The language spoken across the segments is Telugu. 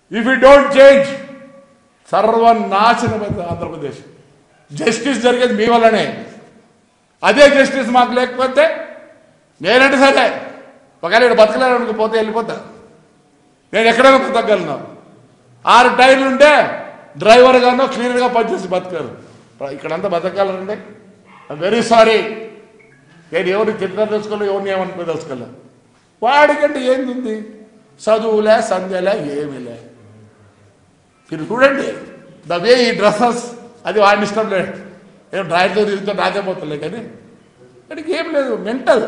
ఇఫ్ యూ డోంట్ చేంజ్ సర్వనాశనమైంది ఆంధ్రప్రదేశ్ జస్టిస్ జరిగేది మీ వల్లనే అదే జస్టిస్ మాకు లేకపోతే నేనంటే సరే ఒకవేళ ఇక్కడ బతకలేను పోతే వెళ్ళిపోతా నేను ఎక్కడైనా బతకగలను ఆరు టైర్లు ఉంటే డ్రైవర్ గానో క్లీనర్గా పనిచేసి బతకారు ఇక్కడంతా బతకాలంటే వెరీ సారీ నేను ఎవరిని తిట్ట తెలుసుకోలే ఎవరిని ఏమనుకో తెలుసుకోలే వాడికంటే ఏంది ఉంది చదువులే సంధ్యలే ఏమీలే మీరు చూడండి ద వే ఈ డ్రెస్సెస్ అది వాడిని ఇష్టం లేదు ఏం డ్రాయర్తో తిరిగితే నాకే పోతలే కానీ వాడికి ఏం లేదు మెంటల్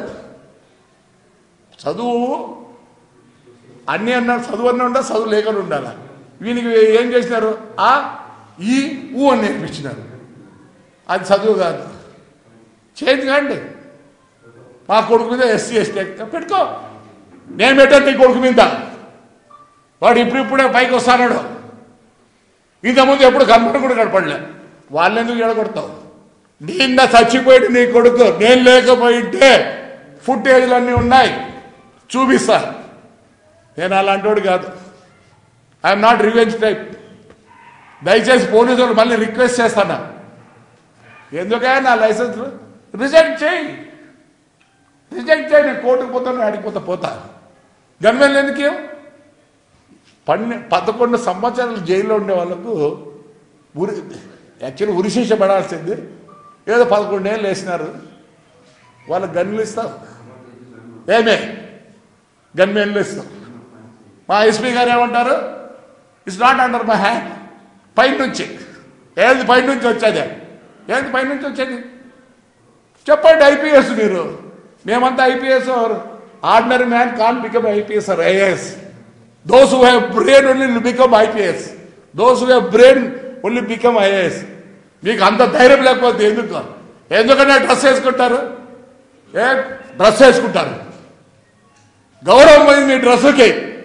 చదువు అన్నీ అన్నారు చదువు అన్నీ ఉండాలి చదువు లేకుండా ఉండాలి వీనికి ఏం చేసినారు ఆ ఈ ఊ అని నేర్పించినారు అది చదువు కాదు చేంజ్ కాండి మా కొడుకు మీద ఎస్సీ ఎస్టీ పెట్టుకో నేను పెట్టాను నీ కొడుకు మీద వాడు ఇప్పుడిప్పుడే పైకి వస్తాడు ఇంతకుముందు ఎప్పుడు కనపడ కూడా కనపడలే వాళ్ళెందుకు ఎడగొడతావు నిన్న చచ్చిపోయి నీ కొడుకు నేను లేకపోయింటే ఫుటేజ్లు అన్నీ ఉన్నాయి చూపిస్తా నేను అలాంటోడు కాదు ఐఎమ్ నాట్ రివెంజ్ టైప్ దయచేసి పోలీసు వాళ్ళు మళ్ళీ రిక్వెస్ట్ చేస్తాను ఎందుకే నా లైసెన్స్ రిజెక్ట్ చేయి రిజెక్ట్ చేయి నేను కోర్టుకు పోతాను ఆడిపోతా పోతా గన్మెన్ ఎందుకు పన్నె పదకొండు సంవత్సరాలు జైల్లో ఉండే వాళ్ళకు ఉరి యాక్చువల్లీ ఉరిశిక్ష పడాల్సింది ఏదో పదకొండేళ్ళు వేసినారు వాళ్ళకి గన్నులు ఇస్తాం ఏమే గన్మెన్లు ఇస్తాం మా ఎస్పీ గారు ఏమంటారు it's not under my hand పైన నుంచి ఏది పైన నుంచి వచ్చేది ఏది పైన నుంచి వచ్చేది చెప్పండి ఐపీఎస్ మీరు మేమంతా IPS ordinary man can become IPS or IAS those who have brain only become IPS those who have brain only become IAS మీకు అంత ధైర్యం లేకపోతే ఎందుకు ఎందుకన్నా డ్రెస్ వేసుకుంటారు ఏ డ్రెస్ వేసుకుంటారు గౌరవం పోయింది మీ డ్రెస్సుకి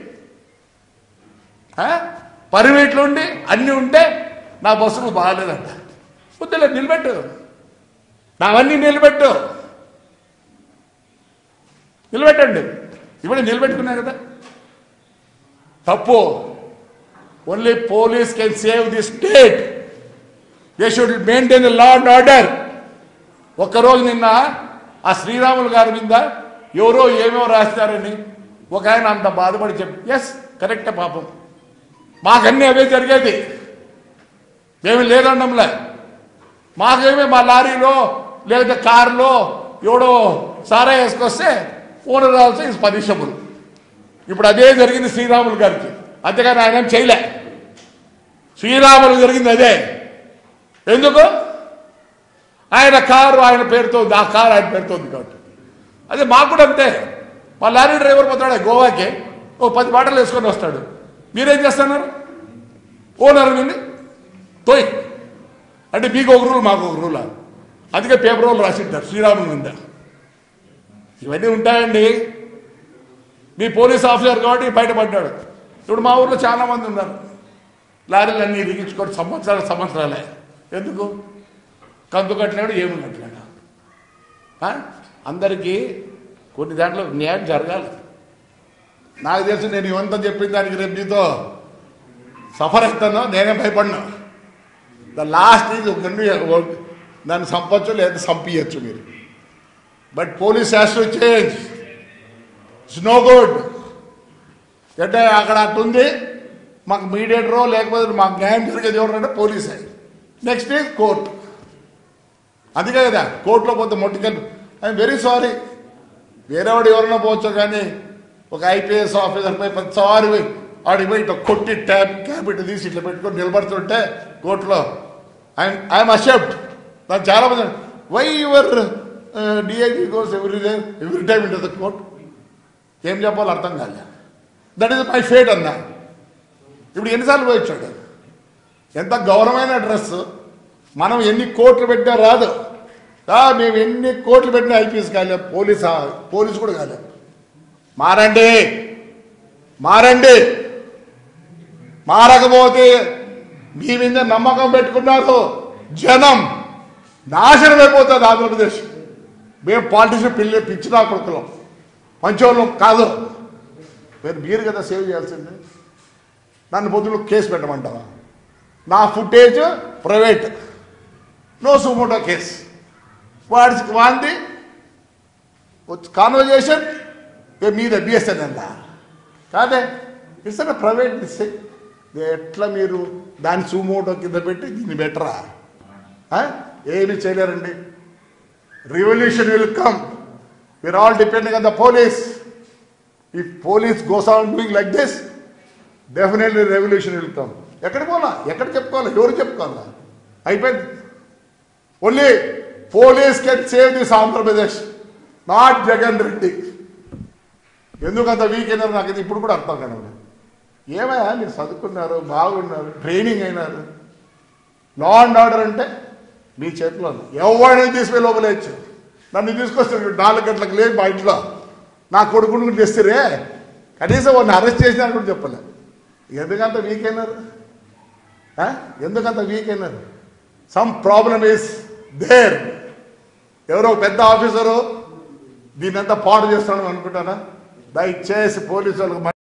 పరిమిట్లు ఉండి అన్నీ ఉంటే నా బస్సులు బాగాలేదంట వద్దులే నిలబెట్టు నావన్నీ నిలబెట్టు నిలబెట్టండి ఇప్పుడు నిలబెట్టుకున్నా కదా తప్పు only police can save the state they should maintain the law and order ఒక్కరోజు నిన్న ఆ శ్రీరాములు గారి మీద ఎవరో ఏమేమో రాస్తారని ఒక ఆయన అంత బాధపడి చెప్పి ఎస్ కరెక్టే పాపం మాకన్నీ అవే జరిగేది ఏమి లేదండంలే మాకేమి మా లారీలో లేకపోతే కారులో ఎవడో సారా వేసుకొస్తే ఓనర్ రావాల్సి ఇస్ పనిషబుల్ ఇప్పుడు అదే జరిగింది శ్రీరాములు గారికి అంతేగాని ఆయన ఏం చేయలే శ్రీరాములు జరిగింది అదే ఎందుకు ఆయన కారు ఆయన పేరుతో ఉంది ఆ కారు ఆయన పేరుతో ఉంది కాబట్టి అదే మాకు కూడా అంతే మా లారీ డ్రైవర్ పోతాడు గోవాకి ఓ పది బాటలు వేసుకొని వస్తాడు మీరేం చేస్తున్నారు ఓనర్ విని తోయ్ అంటే మీకు ఒక రూల్ మాకు ఒక రూల్ అందుకే పేపర్ వాళ్ళు రాసింటారు శ్రీరాములు మీద ఇవన్నీ ఉంటాయండి మీ పోలీస్ ఆఫీసర్ కాబట్టి బయటపడ్డాడు ఇప్పుడు మా ఊర్లో చాలా మంది ఉన్నారు లారీలు అన్నీ ఇరిగించుకొని సంవత్సరాలు సంవత్సరాలే ఎందుకు కందు కట్టలేడు ఏమి కట్టలేడు ఆ? అందరికీ కొన్ని దాంట్లో న్యాయం జరగాలి నాకు తెలుసు నేను ఇవంతా చెప్పిన దానికి రేపు నీతో సఫర్ అవుతాను నేనే భయపడినా ద లాస్ట్ ఈజ్ ఒక దాన్ని చంపచ్చు లేదా చంపించచ్చు మీరు but police has to change it's no good అంటే అక్కడ అట్టుంది మాకు మీడియేటరో లేకపోతే మాకు న్యాయం జరిగేది ఎవరంటే పోలీసే నెక్స్ట్ ఈజ్ కోర్టు అందుకే కదా కోర్టులో పోతే మొట్టికెళ్ళి ఐఎమ్ వెరీ సారీ వేరేవాడు ఎవరైనా పోవచ్చు కానీ ఒక ఐపీఎస్ ఆఫీసర్ పై ప్రతిసారి పోయి ఆడికి పోయి ఇట్లా కొట్టి ట్యాబ్ క్యాబిట్ తీసి ఇట్లా పెట్టుకొని నిలబడుతుంటే కోర్టులో ఐఎమ్ ఐఎమ్ అసెప్ట్ నాకు చాలా మంది why your DIG goes every day every time enter the court ఏం చెప్పాలో అర్థం కాలే దట్ ఈస్ మై ఫేట్ అన్నా ఇప్పుడు ఎన్నిసార్లు పోయి వచ్చాడు ఎంత గౌరవమైన డ్రెస్ మనం ఎన్ని కోట్లు పెట్టినా రాదు ఆ, మేము ఎన్ని కోట్లు పెట్టినా ఐపీఎస్ కాలే పోలీస్ పోలీసు కూడా కాలే మారండి మారండి మారకపోతే మీ మీద నమ్మకం పెట్టుకున్నారు జనం నాశనం అయిపోతుంది ఆంధ్రప్రదేశ్ మేము పాలిటిక్స్ పిల్లి పిచ్చిన కొడుకులం మంచోళ్ళం కాదు మీరు మీరు కదా సేవ్ చేయాల్సింది నన్ను పొద్దులు కేసు పెట్టమంటావా నా ఫుటేజ్ ప్రైవేట్ నో సుమోటో కేస్ వాడి వాంది కాన్వర్జేషన్ మీద బిఎస్ఎన్ఎల్ కాదే ఇట్స్ అ ప్రైవేట్ మిస్టేక్ ఎట్లా మీరు దాన్ని సుమోటో కింద పెట్టి దీన్ని బెటరా ఏమి చేయలేరండి revolution will come we are all depending on the police if police goes on doing like this definitely revolution will come ఎక్కడ పోలా ఎక్కడ చెప్పుకోవాలి ఎవరు చెప్పుకోవాలా అయిపోయింది only police can save this Andhra Pradesh not Jagan Reddy ఎందుకంత వీక్ అయినారు నాకు ఇది ఇప్పుడు కూడా అర్థం కాదు ఏమయ్యా మీరు చదువుకున్నారు బాగున్నారు ట్రైనింగ్ అయినారు లా అండ్ ఆర్డర్ అంటే మీ చేతిలో ఉంది ఎవరిని తీసుకుని లోపలేయచ్చు నన్ను తీసుకొస్తాడు నాలుగు గంటలకు లేదు మా ఇంట్లో నా కొడుకుని కూడా తెస్తారే కనీసం వాడిని అరెస్ట్ చేసినా కూడా చెప్పలే ఎందుకంత వీక్ అయినారు ఆ? ఎందుకంత వీక్ అయినారు సమ్ ప్రాబ్లమ్ ఈస్ దేర్ ఎవరో పెద్ద ఆఫీసరు దీన్నంతా పాడు చేస్తాను అనుకుంటానా దయచేసి పోలీసు వాళ్ళకి